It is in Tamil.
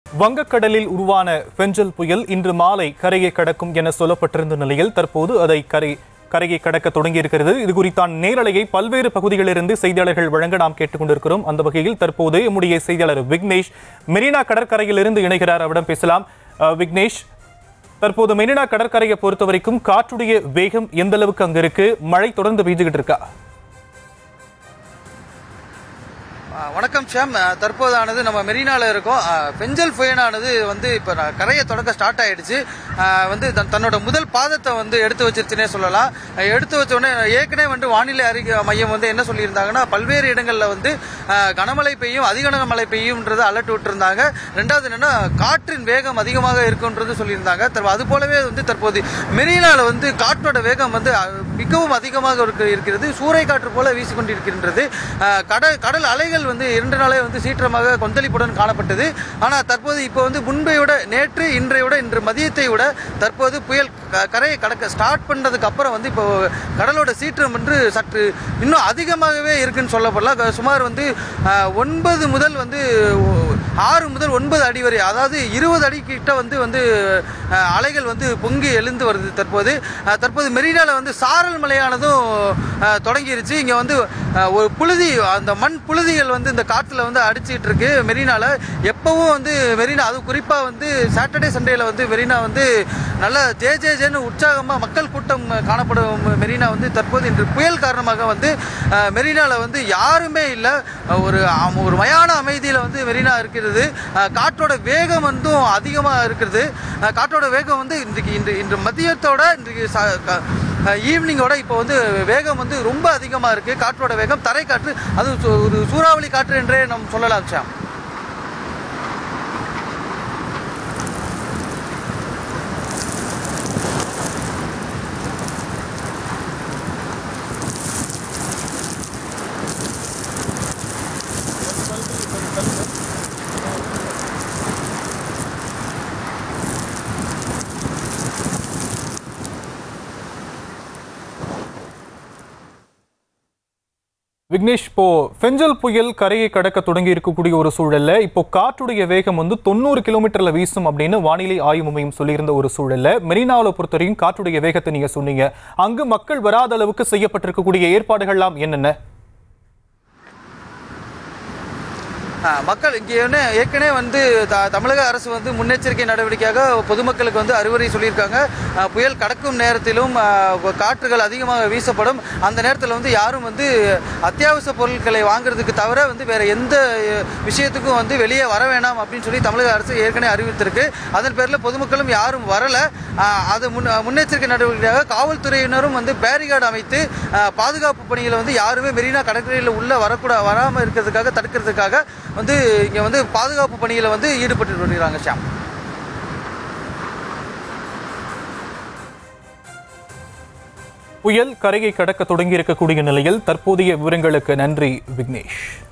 வங்கக்கடலில் உருவான பெஞ்சல் புயல் இன்று மாலை கரையை கடக்கும் என சொல்லப்பட்டிருந்த நிலையில் தற்போது அதை கரை கரையை கடக்க தொடங்கியிருக்கிறது இது குறித்தான் நேரலையை பல்வேறு பகுதிகளிலிருந்து செய்தியாளர்கள் வழங்க நாம் கேட்டுக்கொண்டிருக்கிறோம் அந்த வகையில் தற்போது நம்முடைய செய்தியாளர் விக்னேஷ் மெரினா கடற்கரையிலிருந்து இணைகிறார் அவரிடம் பேசலாம் அஹ், விக்னேஷ் தற்போது மெரினா கடற்கரையை பொறுத்த வரைக்கும் காற்றுடைய வேகம் எந்த அளவுக்கு அங்க இருக்கு மழை தொடர்ந்து பெய்துகிட்டு இருக்கா ஆ, வணக்கம் ஷாம் ஆ, தற்போதானது நம்ம மெரினால இருக்கோம் ஆ, பெஞ்சல் புயலானது வந்து இப்போ நான் கரையை தொடக்க ஸ்டார்ட் ஆயிடுச்சு ஆ, வந்து தன் தன்னோட முதல் பாதத்தை வந்து எடுத்து வச்சிருச்சுனே சொல்லலாம் ஆ, எடுத்து வச்ச உடனே ஏற்கனவே வந்து வானிலை அறிக்கை மையம் வந்து என்ன சொல்லியிருந்தாங்கன்னா பல்வேறு இடங்களில் வந்து ஆ, கனமழை பெய்யும் அதிக கனமழை பெய்யும்ன்றது அலர்ட் விட்டுருந்தாங்க ரெண்டாவது என்னன்னா காற்றின் வேகம் அதிகமாக இருக்குன்றது சொல்லியிருந்தாங்க தற்ப- அது போலவே வந்து தற்போது மெரினால வந்து காற்றோட வேகம் வந்து அ, மிகவும் அதிகமாக இருக்கு- இருக்கிறது சூறை காற்று போல வீசிக்கொண்டிருக்கின்றது ஆ, கடல் கடல் அலைகள் வந்து இரண்டு நாளே வந்து சீற்றமாக கொந்தளிப்புடன் காணப்பட்டது ஆனால் தற்போது இப்போ வந்து முன்பை விட நேற்று இன்றை விட இன்று மதியத்தை விட தற்போது புயல் க- கரையை கடக்க ஸ்டார்ட் பண்ணதுக்கு அப்புறம் வந்து இப்போ கடலோட சீற்றம் வந்து சற்று இன்னும் அதிகமாகவே இருக்குன்னு சொல்லப்படலாம் க- சுமார் வந்து ஆ, ஒன்பது முதல் வந்து ஒ- ஆறு முதல் ஒன்பது அடி வரை அதாவது இருபது அடி கிட்ட வந்து வந்து ஆ, அலைகள் வந்து பொங்கி எழுந்து வருது தற்போது ஆ, தற்போது மெரினால வந்து சாரல் மலையானதும் ஆ, தொடங்கிருச்சு இங்கே வந்து ஆ, ஒரு புழுதி அந்த மண் புழுதிகள் வந்து இந்த காற்றுல வந்து அடிச்சிட்டு இருக்கு மெரினால எப்பவும் வந்து மெரினா அது குறிப்பாக வந்து சாட்டர்டே சண்டேல வந்து மெரினா வந்து நல்ல ஜே ஜே ஜேன்னு உற்சாகமாக மக்கள் கூட்டம் காணப்படும் மெரினா வந்து தற்போது இன்று புயல் காரணமாக வந்து ஆ, மெரினால வந்து யாருமே இல்லை ஒரு ஆம், ஒரு மயான அமைதியில் வந்து மெரினா இருக்கிறது ஆ, காற்றோட வேகம் வந்து அதிகமாக இருக்கிறது ஆ, காற்றோட வேகம் வந்து இன்றைக்கு இன்று இன்று மதியத்தோட இன்றைக்கு ச- க- ஈவினிங்கோட இப்போ வந்து வேகம் வந்து ரொம்ப அதிகமாக இருக்குது காற்றோட வேகம் தரை காற்று அது சு- ஒரு சூறாவளி காற்று என்றே நம்ம சொல்லலாம் சாம் விக்னேஷ் இப்போ பெஞ்சல் புயல் கரையை கடக்க தொடங்கி இருக்கக்கூடிய ஒரு சூழல்ல இப்போ காற்றுடைய வேகம் வந்து தொண்ணூறு கிலோமீட்டர்ல வீசும் அப்படின்னு வானிலை ஆய்வு மையம் சொல்லியிருந்த ஒரு சூழல்ல மெரினாவில் பொறுத்தவரைக்கும் காற்றுடைய வேகத்தை நீங்க சொன்னீங்க அங்கு மக்கள் வராத அளவுக்கு செய்யப்பட்டிருக்கக்கூடிய ஏற்பாடுகள்லாம் என்னென்ன ஆ, மக்கள் இங்கே வந்து ஏற்கனவே வந்து த- தமிழக அரசு வந்து முன்னெச்சரிக்கை நடவடிக்கையாக பொதுமக்களுக்கு வந்து அறிவுரை சொல்லியிருக்காங்க ஆ, புயல் கடக்கும் நேரத்திலும் ஆ, காற்றுகள் அதிகமாக வீசப்படும் அந்த நேரத்தில் வந்து யாரும் வந்து அத்தியாவசிய பொருட்களை வாங்குறதுக்கு தவிர வந்து வேற எந்த அ, விஷயத்துக்கும் வந்து வெளியே வர வேணாம் அப்படின்னு சொல்லி தமிழக அரசு ஏற்கனவே அறிவித்திருக்கு அதன் பேரில் பொதுமக்களும் யாரும் வரல ஆ, அது முன் முன்னெச்சரிக்கை நடவடிக்கையாக காவல்துறையினரும் வந்து பேரிகார்டு அமைத்து ஆ, பாதுகாப்பு பணிகளை வந்து யாருமே மெரினா கடற்கரையில் உள்ள வரக்கூட வராமல் இருக்கிறதுக்காக தடுக்கிறதுக்காக வந்து இங்கே வந்து பாதுகாப்பு பணியில் வந்து ஈடுபட்டு வருகிறாங்க ஷாம் புயல் கரையை கடக்க தொடங்கி இருக்கக்கூடிய நிலையில் தற்போதைய விவரங்களுக்கு நன்றி விக்னேஷ்